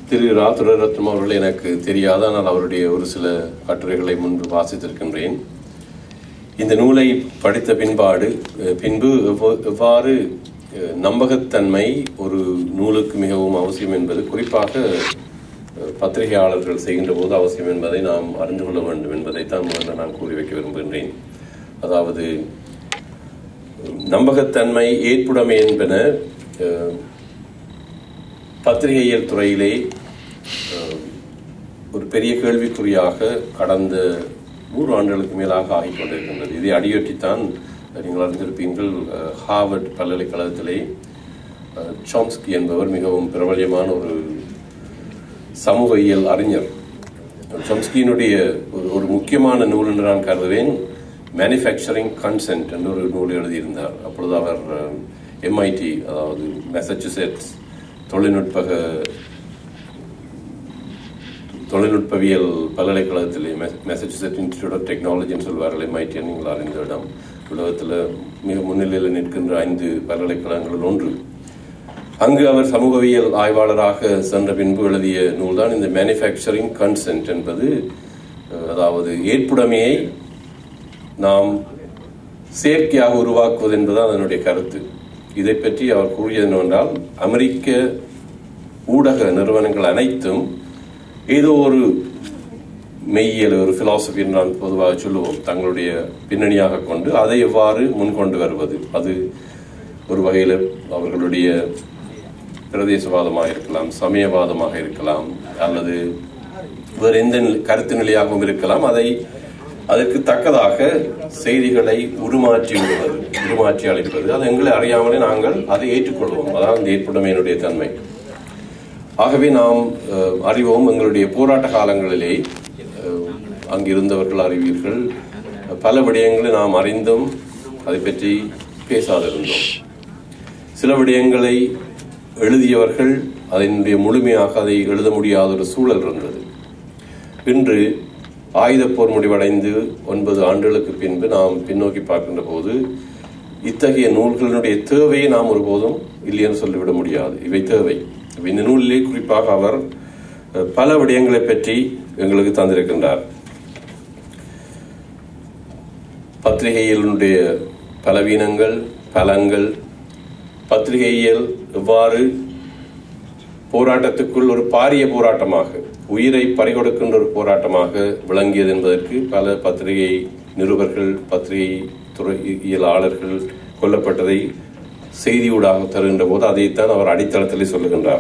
திரு ராத்துரரத்னம் அவர்கள் எனக்கு தெரியாத ஆனால் அவருடைய ஒரு சில கட்டுரைகளை முன்பு வாசித்திருக்கின்றேன் இந்த நூலை படித்த பின்பாடு அஹ், பின்பு எவ்வ- எவ்வாறு அஹ், நம்பகத்தன்மை ஒரு நூலுக்கு மிகவும் அவசியம் என்பது குறிப்பாக அஹ், பத்திரிகையாளர்கள் செய்கின்ற போது அவசியம் என்பதை நாம் அறிந்து கொள்ள வேண்டும் என்பதைத்தான் முதல்ல நான் கூறி வைக்க விரும்புகின்றேன் அதாவது நம்பகத்தன்மை ஏற்புடைமை என்பன அஹ், பத்திரிகையியல் துறையிலே அஹ், ஒரு பெரிய கேள்விக்குறியாக கடந்த நூறு ஆண்டுகளுக்கு மேலாக ஆகிக் கொண்டிருக்கின்றது இதை அடியொற்றித்தான் நீங்கள் அறிந்திருப்பீர்கள் அஹ், ஹார்வர்ட் பல்கலைக்கழகத்திலே அஹ், சாம்ஸ்கி என்பவர் மிகவும் பிரபல்யமான ஒரு சமூகவியல் அறிஞர் சம்ஸ்கியினுடைய ஒரு ஒரு முக்கியமான நூல் என்று நான் கருதுவேன் மேனுஃபேக்சரிங் கன்சென்ட் என்று ஒரு நூல் எழுதியிருந்தார் அப்பொழுது அவர் எம்ஐடி அதாவது மெசச்சுசெட்ஸ் தொழில்நுட்பக தொழில்நுட்பவியல் பல்கலைக்கழகத்திலே மெசச்சுசெட் இன்ஸ்டியூட் ஆஃப் டெக்னாலஜின்னு சொல்வார்கள் எம்ஐடி நீங்கள் அறிந்த இடம் உலகத்தில் மிக முன்னிலையில் நிற்கின்ற ஐந்து பல்கலைக்கழகங்களில் ஒன்று அங்கு அவர் சமூகவியல் ஆய்வாளராக சென்ற பின்பு எழுதிய நூல்தான் இந்த மேனுஃபேக்சரிங் கன்சென்ட் என்பது அஹ், அதாவது ஏற்புடைமையை நாம் செயற்கையாக உருவாக்குவது என்பதுதான் அதனுடைய கருத்து இதை பற்றி அவர் கூறியது என்னவென்றால் அமெரிக்க ஊடக நிறுவனங்கள் அனைத்தும் ஏதோ ஒரு மெய்யியல் ஒரு பிலாசபி என்று நாம் பொதுவாக சொல்லுவோம் தங்களுடைய பின்னணியாக கொண்டு அதை எவ்வாறு முன்கொண்டு வருவது அது ஒரு வகையில் அவர்களுடைய பிரதேசவாதமாக இருக்கலாம் சமயவாதமாக இருக்கலாம் அல்லது வேறு எந்த நிலை- கருத்து நிலையாகவும் இருக்கலாம் அதை அதற்கு தக்கதாக செய்திகளை உருமாற்றி விடுவது உருமாற்றி அளிப்பது அது எங்களை அறியாமலே நாங்கள் அதை ஏற்றுக்கொள்வோம் அதான் இந்த ஏற்புடைமையினுடைய தன்மை ஆகவே நாம் அஹ், அறிவோம் எங்களுடைய போராட்ட காலங்களிலே அஹ், அங்கிருந்தவர்கள் அறிவீர்கள் பல விடயங்களை நாம் அறிந்தும் அதை பற்றி பேசாதிருந்தோம் சில விடயங்களை எழுதியவர்கள் அதனுடைய முழுமையாக அதை எழுத முடியாத ஒரு சூழல் இருந்தது இன்று ஆயுதப் போர் முடிவடைந்து ஒன்பது ஆண்டுகளுக்கு பின்பு நாம் பின்னோக்கி பார்க்கின்ற போது இத்தகைய நூல்களினுடைய தேவையை நாம் ஒருபோதும் இல்லை என்று சொல்லிவிட முடியாது இவை தேவை இப்ப இந்த நூலிலே குறிப்பாக அவர் அஹ், பல விடயங்களை பற்றி எங்களுக்கு தந்திருக்கின்றார் பத்திரிகையினுடைய பலவீனங்கள் பலங்கள் பத்திரிகையியல் எவ்வாறு போராட்டத்துக்குள் ஒரு பாரிய போராட்டமாக உயிரை பறிகொடுக்கின்ற ஒரு போராட்டமாக விளங்கியது என்பதற்கு பல பத்திரிகை நிருபர்கள் பத்திரிகை துறையியலாளர்கள் கொல்லப்பட்டதை செய்தியூடாக தருகின்ற போது அதைத்தான் அவர் அடித்தளத்திலே சொல்லுகின்றார்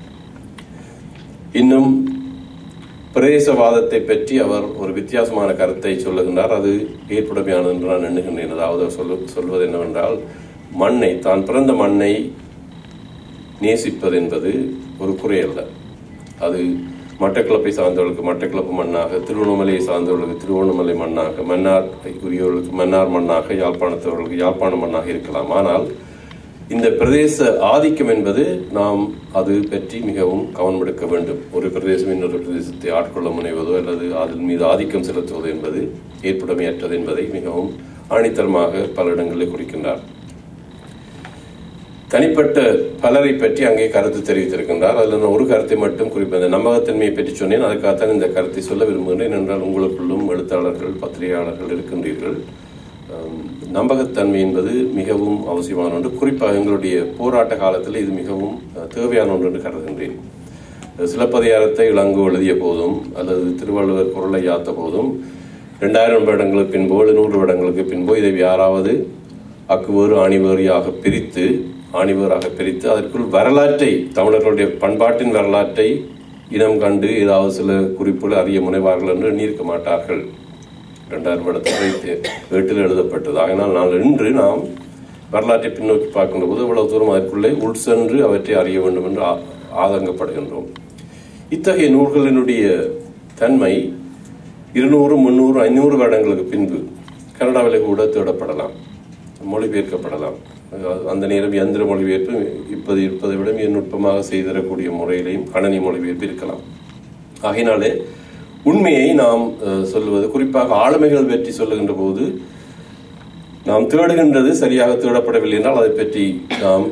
இன்னும் பிரதேசவாதத்தை பற்றி அவர் ஒரு வித்தியாசமான கருத்தை சொல்லுகின்றார் அது ஏற்புடைமையானது என்று நான் எண்ணுகின்றேன் அதாவது அவர் சொல்லு சொல்வது என்னவென்றால் மண்ணை தான் பிறந்த மண்ணை நேசிப்பது என்பது ஒரு குறை அல்ல அது மட்டக்களப்பை சார்ந்தவர்களுக்கு மட்டக்களப்பு மண்ணாக திருவண்ணாமலையை சார்ந்தவர்களுக்கு திருவண்ணாமலை மண்ணாக மன்னார் உரியவர்களுக்கு மன்னார் மண்ணாக யாழ்ப்பாணத்தவர்களுக்கு யாழ்ப்பாண மண்ணாக இருக்கலாம் ஆனால் இந்த பிரதேச ஆதிக்கம் என்பது நாம் அது பற்றி மிகவும் கவனம் எடுக்க வேண்டும் ஒரு பிரதேசம் இன்னொரு பிரதேசத்தை ஆட்கொள்ள முனைவதோ அல்லது அதன் மீது ஆதிக்கம் செலுத்துவது என்பது ஏற்புடைமையற்றது என்பதை மிகவும் ஆணித்தரமாக பல இடங்களில் குறிக்கின்றார் தனிப்பட்ட பலரை பற்றி அங்கே கருத்து தெரிவித்திருக்கின்றார் அதில் நான் ஒரு கருத்தை மட்டும் குறிப்பேன் இந்த நம்பகத்தன்மையை பற்றி சொன்னேன் அதுக்காகத்தான் இந்த கருத்தை சொல்ல விரும்புகிறேன் என்றால் உங்களுக்குள்ளும் எழுத்தாளர்கள் பத்திரிகையாளர்கள் இருக்கின்றீர்கள் ஆம், நம்பகத்தன்மை என்பது மிகவும் அவசியமான ஒன்று குறிப்பாக எங்களுடைய போராட்ட காலத்தில் இது மிகவும் அஹ், தேவையான ஒன்று என்று கருதுகின்றேன் சிலப்பதிகாரத்தை இளங்கோ எழுதிய போதும் அல்லது திருவள்ளுவர் குரலை யாத்த போதும் ரெண்டாயிரம் வருடங்களுக்கு பின்போ நூறு வருடங்களுக்கு பின்போ இதை யாராவது அக்குவேறு ஆணிவேறியாக பிரித்து ஆணிவேறாக பிரித்து அதற்குள் வரலாற்றை தமிழர்களுடைய பண்பாட்டின் வரலாற்றை இனம் கண்டு ஏதாவது சில குறிப்புகள் அறிய முனைவார்கள் என்று எண்ணியிருக்க மாட்டார்கள் இரண்டாயிரம் வருடத்தில் ஏட்டில் எழுதப்பட்டது அதனால் நான் இன்று நாம் வரலாற்றை பின்னோக்கி பார்க்கின்ற போது இவ்வளவு தூரம் அதற்குள்ளே உள் சென்று அவற்றை அறிய வேண்டும் என்று ஆ- ஆதங்கப்படுகின்றோம் இத்தகைய நூல்களினுடைய தன்மை இருநூறு முந்நூறு ஐநூறு வருடங்களுக்கு பின்பு கனடாவிலே கூட தேடப்படலாம் மொழிபெயர்க்கப்படலாம் அதாவது அந்த நேரம் எந்திர மொழிபெயர்ப்பு இப்போது இருப்பதை விட மிக நுட்பமாக செய்திடக்கூடிய முறையிலையும் கணனி மொழிபெயர்ப்பு இருக்கலாம் ஆகையினாலே உண்மையை நாம் அஹ், சொல்லுவது குறிப்பாக ஆளுமைகள் பற்றி சொல்லுகின்ற போது நாம் தேடுகின்றது சரியாக தேடப்படவில்லை என்றால் அதை பற்றி நாம்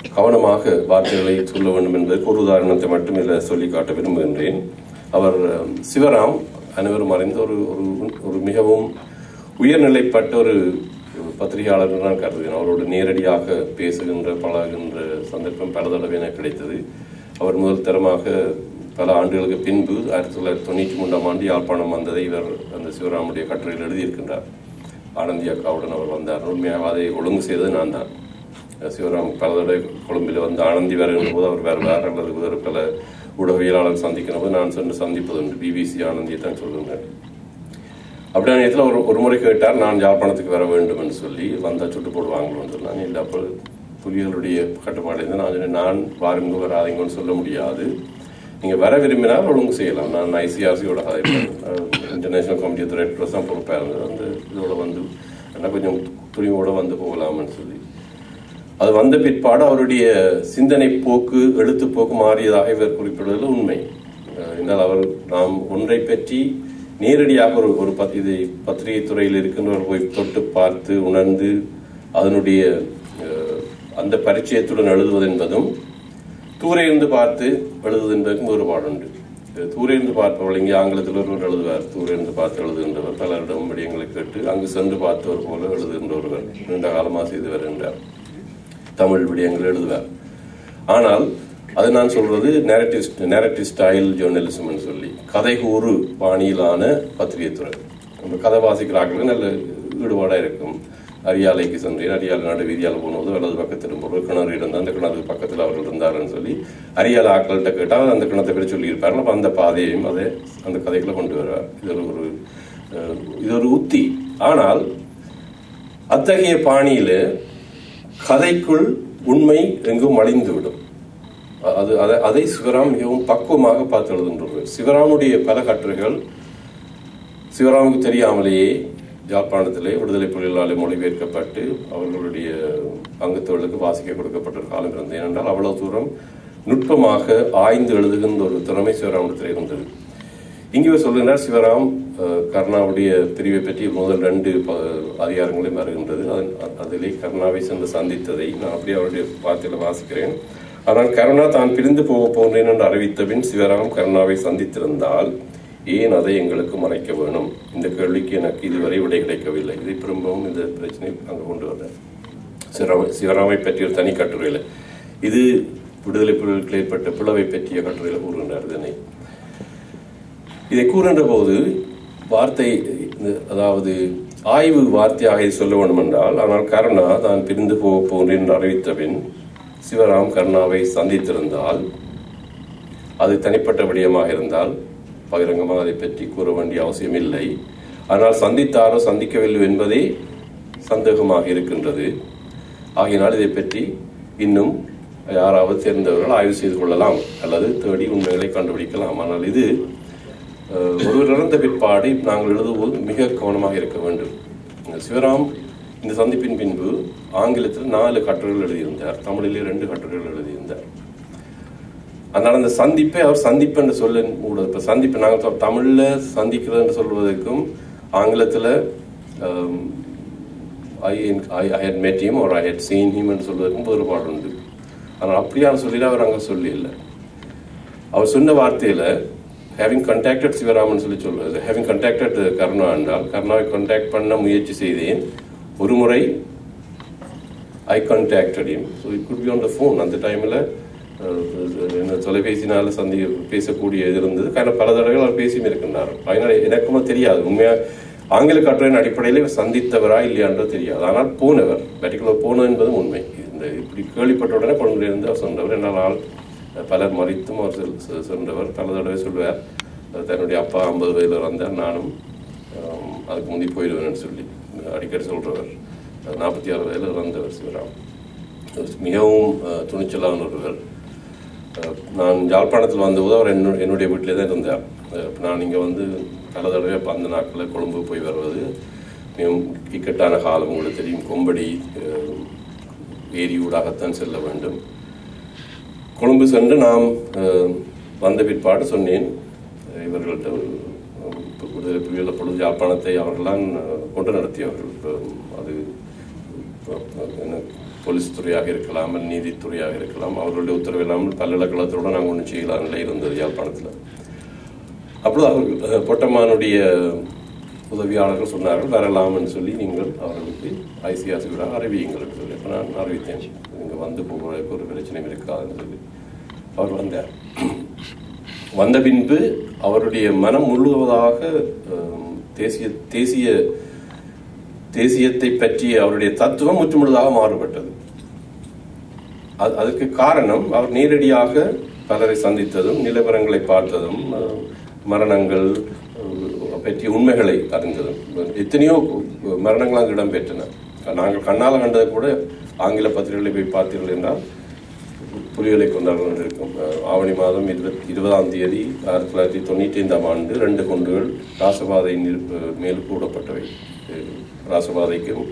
கவனமாக வார்த்தைகளை சொல்ல வேண்டும் என்பதற்கு ஒரு உதாரணத்தை மட்டும் இதில் சொல்லி காட்ட விரும்புகின்றேன் அவர் அஹ், சிவராம் அனைவரும் அறிந்த ஒரு ஒரு ஒரு மிகவும் உயர்நிலைப்பட்ட ஒரு பத்திரிகையாளர் நான் கருதுகிறேன் அவரோடு நேரடியாக பேசுகின்ற பழகுகின்ற சந்தர்ப்பம் பல தடவை எனக்கு கிடைத்தது அவர் முதல் தரமாக பல ஆண்டுகளுக்கு பின்பு ஆயிரத்தி தொள்ளாயிரத்தி தொண்ணூற்றி மூன்றாம் ஆண்டு யாழ்ப்பாணம் வந்ததை இவர் அந்த சிவராமுடைய கட்டுரையில் எழுதியிருக்கின்றார் ஆனந்தி அக்காவுடன் அவர் வந்தார் உண்மையாக அதை ஒழுங்கு செய்தது நான் தான் சிவராம் பல தடவை கொழும்பில் வந்து ஆனந்தி வருகின்ற போது அவர் வேறு வேறு அல்லது வேறு பல ஊடகவியலாளர் சந்திக்கிற போது நான் சென்று சந்திப்பது உண்டு பிபிசி ஆனந்தியை தான் சொல்லுங்கள் அப்படியான நேரத்தில் ஒரு ஒரு முறை கேட்டார் நான் யாழ்ப்பாணத்துக்கு வர வேண்டும் என்று சொல்லி வந்தால் சுட்டு போடுவாங்களோன்னு சொன்னாங்க இல்லை அப்போ புலிகளுடைய கட்டுப்பாடு இருந்து நான் சொன்னேன் நான் வாருங்க வராதீங்கன்னு சொல்ல முடியாது நீங்கள் வர விரும்பினால் ஒழுங்கு செய்யலாம் நான் ஐசிஆர்சியோட இன்டர்நேஷனல் கமிட்டி ஆஃப் ரெட் தான் பொறுப்பாக இருந்தது அந்த இதோட வந்து என்ன கொஞ்சம் துணிவோட வந்து போகலாம்னு சொல்லி அது வந்த பிற்பாடு அவருடைய சிந்தனை போக்கு எழுத்து போக்கு மாறியதாக இவர் குறிப்பிடுவதில் உண்மை அஹ் என்றால் அவர் நாம் ஒன்றை பற்றி நேரடியாக ஒரு ஒரு பத் இது பத்திரிகை துறையில் இருக்கின்றவர் போய் தொட்டு பார்த்து உணர்ந்து அதனுடைய அஹ், அந்த பரிச்சயத்துடன் எழுதுவது என்பதும் தூரே இருந்து பார்த்து எழுதுவது என்பதற்கும் வேறுபாடு உண்டு அஹ் தூரே இருந்து பார்ப்பவர்கள் இங்கே ஆங்கிலத்தில் ஒருவர் எழுதுவார் தூரே இருந்து பார்த்து எழுதுகின்றவர் பலரிடம் விடயங்களை கேட்டு அங்கு சென்று பார்த்தவர் போல எழுதுகின்ற ஒருவர் நீண்ட காலமாக செய்து வருகின்றார் தமிழ் விடயங்கள் எழுதுவார் ஆனால் அது நான் சொல்றது நேரட்டிவ் நேரட்டிவ் ஸ்டைல் ஜேர்னலிசம்னு சொல்லி கதை கூறு பாணியிலான பத்திரிகை துறை நம்ம கதை வாசிக்கிறார்களுக்கு நல்ல ஈடுபாடாக இருக்கும் அரியாலைக்கு சென்றேன் அரியாலை நடு வீதியால் போனது வலது பக்கத்தில் திரும்ப கிணறு இருந்தால் அந்த கிணறு பக்கத்தில் அவர்கள் இருந்தாருன்னு சொல்லி அரியாலை ஆட்கள்கிட்ட கேட்டால் அந்த கிணத்தை பேர் சொல்லியிருப்பார்கள் அப்போ அந்த பாதையையும் அதை அந்த கதைக்குள்ள கொண்டு வருவார் இது ஒரு அஹ், இது ஒரு உத்தி ஆனால் அத்தகைய பாணியில கதைக்குள் உண்மை எங்கும் மலிந்துவிடும் அது அதை அதை சிவராம் மிகவும் பக்குவமாக பார்த்து எழுதுகின்றவர் சிவராமுடைய பல கட்டுரைகள் சிவராமுக்கு தெரியாமலேயே யாழ்ப்பாணத்திலே விடுதலை புலிகளாலே மொழிபெயர்க்கப்பட்டு அவர்களுடைய அங்கத்தவர்களுக்கு வாசிக்க கொடுக்கப்பட்ட ஒரு காலம் இருந்தது ஏனென்றால் அவ்வளவு தூரம் நுட்பமாக ஆய்ந்து எழுதுகின்ற ஒரு திறமை சிவராமத்தில் இருந்தது இங்கே சொல்லுகிறார் சிவராம் அஹ், கருணாவுடைய பிரிவை பற்றி முதல் ரெண்டு ப- அதிகாரங்களையும் வருகின்றது அதன் அதிலே கருணாவை சென்று சந்தித்ததை நான் அப்படியே அவருடைய வார்த்தையில வாசிக்கிறேன் ஆனால் கருணா தான் பிரிந்து போக போன்றேன் என்று அறிவித்த பின் சிவராம் கருணாவை சந்தித்திருந்தால் ஏன் அதை எங்களுக்கு மறைக்க வேணும் இந்த கேள்விக்கு எனக்கு இதுவரை விடை கிடைக்கவில்லை இதை திரும்பவும் இந்த பிரச்சனை அங்கே கொண்டு வர்றேன் சிவராம சிவராமை பற்றிய ஒரு தனி கட்டுரையில் இது விடுதலை புலிகளுக்கு ஏற்பட்ட பிளவை பற்றிய கட்டுரையில் கூறுகின்றார் இதனை இதை கூறுகின்ற போது வார்த்தை இந்த- அதாவது ஆய்வு வார்த்தையாக இதை சொல்ல வேண்டும் என்றால் ஆனால் கருணா தான் பிரிந்து போக போகிறேன் என்று அறிவித்த பின் சிவராம் கருணாவை சந்தித்திருந்தால் அது தனிப்பட்ட விடயமாக இருந்தால் பகிரங்கமாக அதை பற்றி கூற வேண்டிய அவசியம் இல்லை ஆனால் சந்தித்தாரோ சந்திக்கவில்லை என்பதே சந்தேகமாக இருக்கின்றது ஆகையினால் இதை பற்றி இன்னும் யாராவது தெரிந்தவர்கள் ஆய்வு செய்து கொள்ளலாம் அல்லது தேடி உண்மைகளை கண்டுபிடிக்கலாம் ஆனால் இது அஹ், ஒருவர் இறந்த பிற்பாடு நாங்கள் எழுதும்போது மிக கவனமாக இருக்க வேண்டும் சிவராம் இந்த சந்திப்பின் பின்பு ஆங்கிலத்தில் நாலு கட்டுரைகள் எழுதியிருந்தார் தமிழிலே ரெண்டு கட்டுரைகள் எழுதியிருந்தார் அதனால அந்த சந்திப்பை அவர் சந்திப்பு என்று சொல்ல கூட இப்ப சந்திப்பு நாங்கள் சொ- தமிழ்ல சந்திக்கிறது என்று சொல்வதற்கும் ஆங்கிலத்துல I I I had met him or I had seen him என்று சொல்வதற்கும் வேறுபாடு உண்டு ஆனால் அப்படியான சொல்லிட அவர் அங்க சொல்லி இல்லை அவர் சொன்ன வார்த்தையில ஹேவிங் contacted சிவராமன் சொல்லி சொல்வது ஹேவிங் contacted கருணா என்றால் கருணாவை கான்டாக்ட் பண்ண முயற்சி செய்தேன் ஒரு முறை I contacted him so it could be on the phone அந்த டைமில் என்ன தொலைபேசினால சந்தி பேசக்கூடிய இது இருந்தது காரணம் பல தடவைகள் அவர் பேசியும் இருக்கின்றார் அதனால் எனக்குமே தெரியாது உண்மையா ஆங்கில கட்டுரையின் அடிப்படையில் இவர் சந்தித்தவரா இல்லையான்றது தெரியாது ஆனால் போனவர் பர்டிகுலர் போனது என்பதும் உண்மை இந்த இப்படி கேள்விப்பட்ட உடனே கொண்டு இருந்து அவர் சொன்னவர் என்னால் பலர் மறித்தும் அவர் செல்- செ- சென்றவர் பல தடவை சொல்வார் அஹ் தன்னுடைய அப்பா ஐம்பது வயதில் வந்தார் நானும் ஆம், அதுக்கு முந்தி போயிடுவேன்னு சொல்லி அடிக்கடி சொல்றவர் நாற்பத்தி ஆறு வயதில் இறந்தவர் சிவராம் மிகவும் அஹ், துணிச்சலான ஒருவர் அஹ், நான் யாழ்ப்பாணத்தில் வந்தபோது அவர் என்னுடைய என்னுடைய வீட்டிலே தான் இருந்தார் அஹ், நான் இங்கே வந்து பல தடவை அப்ப அந்த நாட்களில் கொழும்பு போய் வருவது மிகவும் இக்கட்டான காலம் உங்களுக்கு தெரியும் கொம்படி அஹ், ஏரி ஊடாகத்தான் செல்ல வேண்டும் கொழும்பு சென்று நாம் அஹ், வந்த பிற்பாடு சொன்னேன் அஹ், இவர்கள்ட்ட அஹ், விடுதலை புலிகள் பொழுது யாழ்ப்பாணத்தை அவர்கள்தான் அஹ், கொண்டு நடத்தியவர்கள் அஹ், அது அஹ், என்ன போலீஸ் துறையாக இருக்கலாம் அல்லது நீதித்துறையாக இருக்கலாம் அவர்களுடைய உத்தரவு இல்லாமல் பல்கலைக்கழகத்தோடு நாங்கள் ஒன்றும் செய்யலாம் நிலை இருந்தது யாழ்ப்பாணத்தில் அப்பொழுது அவர்கள் அஹ், பொட்டம்மானுடைய உதவியாளர்கள் சொன்னார்கள் வரலாம்னு சொல்லி நீங்கள் அவர்களுக்கு ஐசிஆர்சி விட அறிவியுங்கள் என்று சொல்லி அப்போ நான் அறிவித்தேன் நீங்கள் வந்து போகிறதுக்கு ஒரு பிரச்சனையும் இருக்காதுன்னு சொல்லி அவர் வந்தார் வந்த பின்பு அவருடைய மனம் முழுவதாக அஹ், தேசிய தேசிய தேசியத்தை பற்றிய அவருடைய தத்துவம் முற்றுமுழுதாக மாறுபட்டது அது- அதற்கு காரணம் அவர் நேரடியாக பலரை சந்தித்ததும் நிலவரங்களை பார்த்ததும் அஹ், மரணங்கள் அஹ், பற்றிய உண்மைகளை அறிந்ததும் எத்தனையோ மரணங்கள் அங்கு இடம்பெற்றன நாங்கள் கண்ணால் கண்டதை கூட ஆங்கில பத்திரிகைகளை போய் பார்த்தீர்கள் என்றால் புலிகளை கொண்டார்கள் இருக்கும் அஹ், ஆவணி மாதம் இருபத் இருபதாம் தேதி ஆயிரத்தி தொள்ளாயிரத்தி தொண்ணூற்றி ஐந்தாம் ஆண்டு ரெண்டு குண்டுகள் ராசபாதை நிறு- அஹ், மேல் கூடப்பட்டவை அஹ், ராசபாதைக்கும்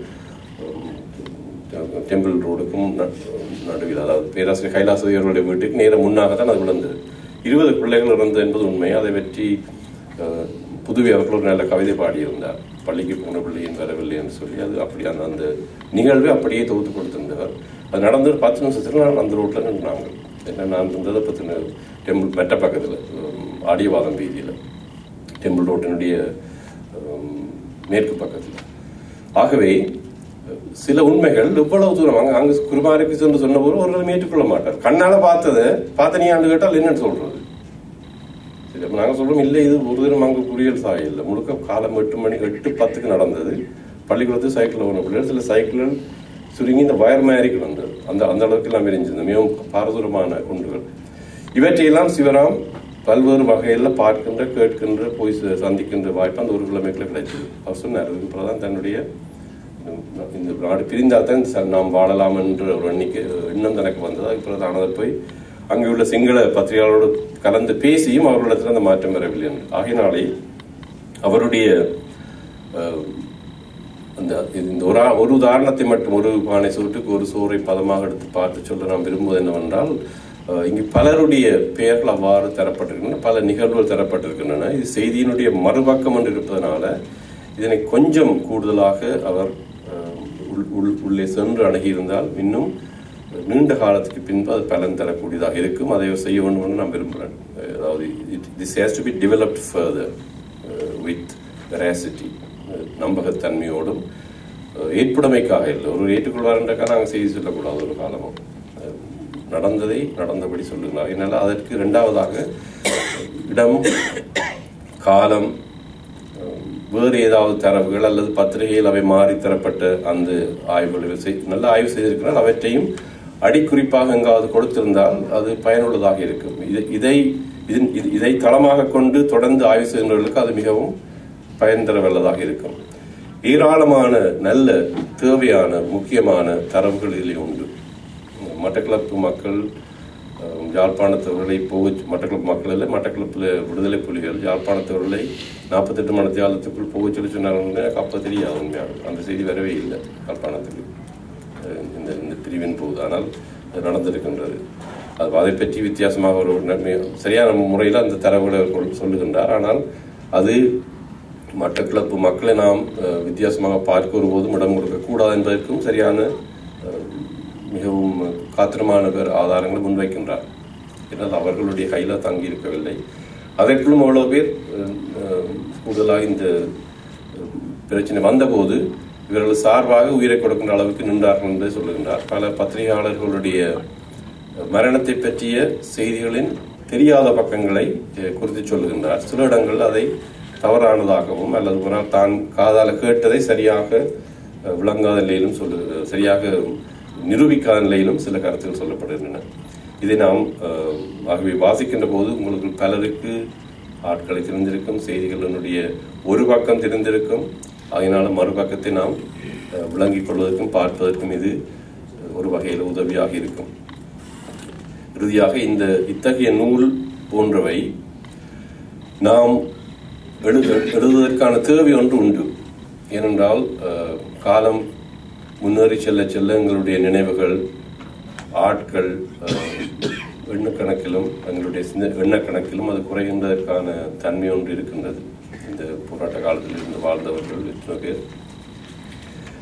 அஹ், டெம்பிள் ரோடுக்கும் ந- நடுவில் அதாவது பேராசிரியர் கைலாசதி அவர்களுடைய வீட்டுக்கு நேர முன்னாக தான் அது விழுந்தது இருபது பிள்ளைகள் இறந்தது என்பது உண்மை அதை பற்றி அஹ், புதுவை அவர்கள் ஒரு நல்ல கவிதை பாடியிருந்தார் பள்ளிக்கு போன பிள்ளையின் வரவில்லை என்று சொல்லி அது அப்படி அந்த அந்த நிகழ்வை அப்படியே தொகுத்து கொடுத்திருந்தவர் அது நடந்து ஒரு பத்து நிமிஷத்துல நான் அந்த ரோட்டில் நின்றாங்க என்ன நான் இருந்ததை பற்றின டெம்பிள் மெட்ட பக்கத்தில் ஆடியவாதம் வீதியில் டெம்பிள் ரோட்டினுடைய உம், மேற்கு பக்கத்தில் ஆகவே சில உண்மைகள் இவ்வளவு தூரம் அங்க அங்க குருமாருக்கு சென்று சொன்னபோது ஒரு ஏற்றுக்கொள்ள மாட்டார் கண்ணால பார்த்ததை பார்த்த நீ ஆண்டு கேட்டால் என்னன்னு சொல்றது சரி அப்ப நாங்க சொல்றோம் இல்லை இது ஒரு தினம் அங்க குளியல் சாய் இல்லை முழுக்க காலம் எட்டு மணி எட்டு பத்துக்கு நடந்தது பள்ளிக்கூடத்து சைக்கிள் போன பிள்ளைகள் சில சைக்கிள்கள் சுருங்கி இந்த வயர் மாதிரி வந்தது அந்த அந்த அளவுக்கு எல்லாம் விரிஞ்சிருந்தது மிகவும் பாரதூரமான குண்டுகள் இவற்றையெல்லாம் சிவராம் பல்வேறு வகையில் பார்க்கின்ற கேட்கின்ற போய் ச- சந்திக்கின்ற வாய்ப்பு அந்த ஒரு கிலோமீட்டர் கிடைச்சது அவர் சொன்னார் அதுக்கு பிறகு தான் தன்னுடைய உம், இந்த நாடு பிரிந்தால் தான் ச- நாம் வாழலாம் என்ற ஒரு எண்ணிக்கை எண்ணம் தனக்கு வந்தது அதுக்கு பிறகு தான் அதை போய் அங்கே உள்ள சிங்கள பத்திரிகையாளரோடு கலந்து பேசியும் அவர்களிடத்தில் அந்த மாற்றம் வரவில்லை என்று ஆகையினாலே அவருடைய அஹ், அந்த இந்த ஒரு ஆ- ஒரு உதாரணத்தை மட்டும் ஒரு பானை சோற்றுக்கு ஒரு சோறை பதமாக எடுத்து பார்த்து சொல்ல நாம் விரும்புவது என்னவென்றால் அஹ், இங்கு பலருடைய பெயர்கள் அவ்வாறு தரப்பட்டிருக்கின்றன பல நிகழ்வுகள் தரப்பட்டிருக்கின்றன இது செய்தியினுடைய மறுபக்கம் என்று இருப்பதனால இதனை கொஞ்சம் கூடுதலாக அவர் அஹ், உள்- உள்- உள்ளே சென்று அணுகியிருந்தால் இன்னும் நீண்ட காலத்துக்கு பின்பு அது பலன் தரக்கூடியதாக இருக்கும் அதை செய்ய வேண்டும் என்று நான் விரும்புகிறேன் அஹ், அதாவது this has to be developed further with veracity நம்பகத்தன்மையோடும் அஹ், ஏற்புடைமைக்காக இல்லை ஒரு ஏற்றுக்கொள்வார்ன்றக்காக நாங்கள் செய்தி சொல்லக்கூடாது ஒரு காலமும் அஹ், நடந்ததை நடந்தபடி சொல்லுங்கள் அதனால அதற்கு இரண்டாவதாக இடம் காலம் அஹ், வேறு ஏதாவது தரவுகள் அல்லது பத்திரிகையில் அவை மாறி தரப்பட்ட அந்த ஆய்வுகள் செய்- நல்ல ஆய்வு செய்திருக்கிறால் அவற்றையும் அடிக்குறிப்பாக எங்காவது கொடுத்திருந்தால் அது பயனுள்ளதாக இருக்கும் இது இதை இதன் இது- இதை தளமாக கொண்டு தொடர்ந்து ஆய்வு செய்கின்றவர்களுக்கு அது மிகவும் பயன் தர வல்லதாக இருக்கும் ஏராளமான நல்ல தேவையான முக்கியமான தரவுகள் இதில் உண்டு மட்டக்களப்பு மக்கள் அஹ், யாழ்ப்பாணத்தவர்களை போக மட்டக்களப்பு மக்கள் இல்லை மட்டக்களப்பில் விடுதலை புலிகள் யாழ்ப்பாணத்தவர்களை நாற்பத்தெட்டு மணி தியாலத்துக்குள் போக சொல்லி சொன்னாங்கன்னு எனக்கு அப்போ தெரியாது உண்மையாக அந்த செய்தி வரவே இல்லை யாழ்ப்பாணத்துக்கு அஹ், இந்த இந்த பிரிவின் போது ஆனால் அது நடந்திருக்கின்றது அது அதை பற்றி வித்தியாசமாக ஒரு நன்மை சரியான முறையில் அந்த தரவுகளை அவர் கொள்- சொல்லுகின்றார் ஆனால் அது மட்டக்களப்பு மக்களை நாம் அஹ், வித்தியாசமாக பார்க்க ஒருபோதும் இடம் கொடுக்கக்கூடாது என்பதற்கும் சரியான அஹ், மிகவும் காத்திரமான பேர் ஆதாரங்களை முன்வைக்கின்றார் என்றால் அவர்களுடைய கையில் தங்கி இருக்கவில்லை அதற்குள்ளும் அவ்வளவு பேர் அஹ், அஹ், கூடுதலாக இந்த அஹ், பிரச்சனை வந்தபோது இவர்கள் சார்பாக உயிரை கொடுக்கின்ற அளவுக்கு நின்றார்கள் என்று சொல்லுகின்றார் பல பத்திரிகையாளர்களுடைய மரணத்தை பற்றிய செய்திகளின் தெரியாத பக்கங்களை அஹ், குறித்து சொல்லுகின்றார் சில இடங்கள் அதை தவறானதாகவும் அல்லது போனால் தான் காதால கேட்டதை சரியாக அஹ், விளங்காத நிலையிலும் சொல்லு சரியாக நிரூபிக்காத நிலையிலும் சில கருத்துக்கள் சொல்லப்படுகின்றன இதை நாம் அஹ், ஆகவே வாசிக்கின்ற போது உங்களுக்கு பலருக்கு ஆட்களை தெரிந்திருக்கும் செய்திகளினுடைய ஒரு பக்கம் தெரிந்திருக்கும் அதனால மறுபக்கத்தை நாம் அஹ், விளங்கிக் கொள்வதற்கும் பார்ப்பதற்கும் இது அஹ், ஒரு வகையில் உதவியாக இருக்கும் இறுதியாக இந்த இத்தகைய நூல் போன்றவை நாம் எழுத எழுதுவதற்கான தேவை ஒன்று உண்டு ஏனென்றால் அஹ், காலம் முன்னேறி செல்ல செல்ல எங்களுடைய நினைவுகள் ஆட்கள் அஹ், எண்ணக்கணக்கிலும் எங்களுடைய சிந்த- எண்ணக்கணக்கிலும் அது குறைகின்றதற்கான தன்மை ஒன்று இருக்கின்றது இந்த போராட்ட காலத்தில் இருந்து வாழ்ந்தவர்கள் எத்தனை பேர்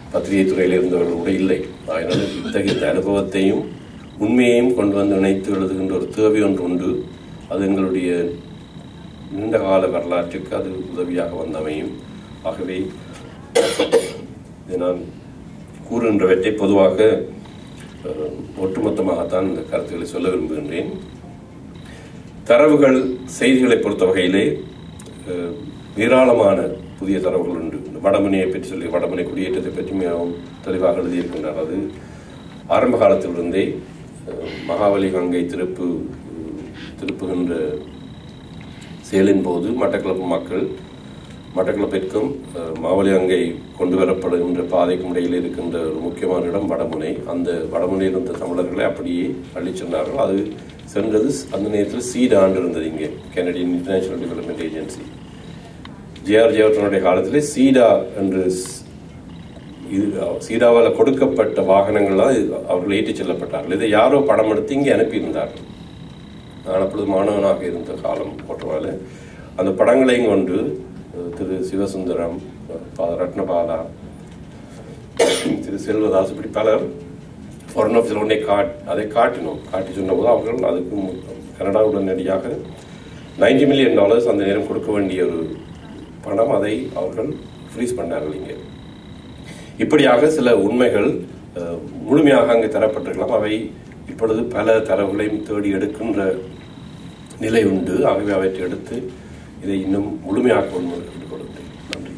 பத்திரிகை துறையில் இருந்தவர்கள் கூட இல்லை அதனால் இத்தகைய இந்த அனுபவத்தையும் உண்மையையும் கொண்டு வந்து இணைத்து எழுதுகின்ற ஒரு தேவை ஒன்று உண்டு அது எங்களுடைய நீண்ட கால வரலாற்றுக்கு அது உதவியாக வந்தமையும் ஆகவே இதை நான் கூறுகின்றவற்றை பொதுவாக அஹ், ஒட்டுமொத்தமாகத்தான் இந்த கருத்துக்களை சொல்ல விரும்புகின்றேன் தரவுகள் செய்திகளை பொறுத்த வகையிலே அஹ், ஏராளமான புதிய தரவுகள் உண்டு இந்த வடமுனையை பற்றி சொல்லி வடமுனை குடியேற்றத்தை பற்றி மிகவும் தெளிவாக எழுதியிருக்கின்றார் அது ஆரம்ப காலத்திலிருந்தே அஹ், மகாபலி கங்கை திருப்பு திருப்புகின்ற செயலின் போது மட்டக்களப்பு மக்கள் மட்டக்களப்பிற்கும் அஹ், மாவலி அங்கை கொண்டு வரப்படுகின்ற பாதைக்கும் இடையில் இருக்கின்ற ஒரு முக்கியமான இடம் வடமுனை அந்த வடமுனையில் இருந்த தமிழர்களை அப்படியே அள்ளிச் சென்றார்கள் அது சென்றது அந்த நேரத்தில் சீட் ஆண்டு இருந்தது இங்கே Canadian international development agency JR ஜெயவர்தனுடைய காலத்திலே சீடா என்று ஸ்- இது சீடாவால் கொடுக்கப்பட்ட வாகனங்கள்லாம் இது அவர்கள் ஏற்றிச் செல்லப்பட்டார்கள் இதை யாரோ படம் எடுத்து இங்கே அனுப்பியிருந்தார்கள் நான் அப்பொழுது மாணவனாக இருந்த காலம் போட்டவாறு அந்த படங்களையும் கொண்டு அஹ், திரு சிவசுந்தரம் அஹ், பா- ரத்னபாலா திரு செல்வதாஸ் இப்படி பலர் ஃபாரின் ஆஃபீஸர் ஒன்றை காட் அதை காட்டினோம் காட்டி சொன்னபோது அவர்கள் அதுக்கு மு- கனடா உடனடியாக 90 மில்லியன் டாலர்ஸ் அந்த நேரம் கொடுக்க வேண்டிய ஒரு பணம் அதை அவர்கள் ஃப்ரீஸ் பண்ணார்கள் இங்கே இப்படியாக சில உண்மைகள் அஹ், முழுமையாக அங்கே தரப்பட்டிருக்கலாம் அவை இப்பொழுது பல தரவுகளையும் தேடி எடுக்கின்ற நிலை உண்டு ஆகவே அவற்றை எடுத்து இதை இன்னும் முழுமையாக கொண்டு வந்து கொடுக்கிறேன் நன்றி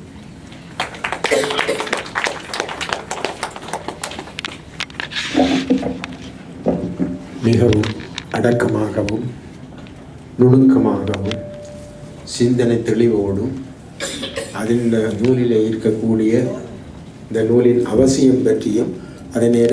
மிகவும் அடக்கமாகவும் நுணுக்கமாகவும் சிந்தனை தெளிவோடும் அதில் நூலில் இருக்கக்கூடிய இந்த நூலின் அவசியம் பற்றியும் அதே நேரம்